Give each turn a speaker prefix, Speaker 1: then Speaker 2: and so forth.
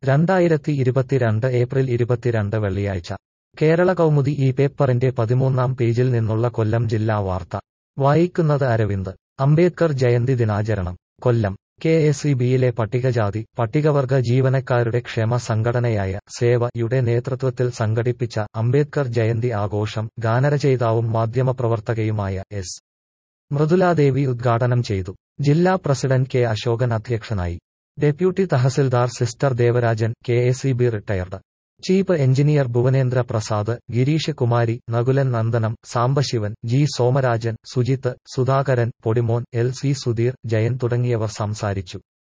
Speaker 1: രണ്ടായിരത്തി ഇരുപത്തിരണ്ട് ഏപ്രിൽ ഇരുപത്തിരണ്ട് വെള്ളിയാഴ്ച കേരള കൗമുദി ഈ പേപ്പറിന്റെ പതിമൂന്നാം പേജിൽ നിന്നുള്ള കൊല്ലം ജില്ലാ വാർത്ത വായിക്കുന്നത് അരവിന്ദ് അംബേദ്കർ ജയന്തി ദിനാചരണം കൊല്ലം കെ എസ് ഇ ബിയിലെ പട്ടികജാതി പട്ടികവർഗ ജീവനക്കാരുടെ ക്ഷേമ സംഘടനയായ സേവയുടെ നേതൃത്വത്തിൽ സംഘടിപ്പിച്ച അംബേദ്കർ ജയന്തി ആഘോഷം ഗാനരചയിതാവും മാധ്യമപ്രവർത്തകയുമായ എസ് മൃദുലാദേവി ഉദ്ഘാടനം ചെയ്തു ജില്ലാ പ്രസിഡന്റ് കെ അശോകൻ അധ്യക്ഷനായി deputy tahsildar sister Devarajan K S E B retired chief engineer Bhuvanendra Prasad Girish Kumari Nakulan Nandanam Sambasivan G Somarajan Sujith Sudhakaran Podimon L C Sudheer Jayan തുടങ്ങിയവർ സംസാരിച്ചു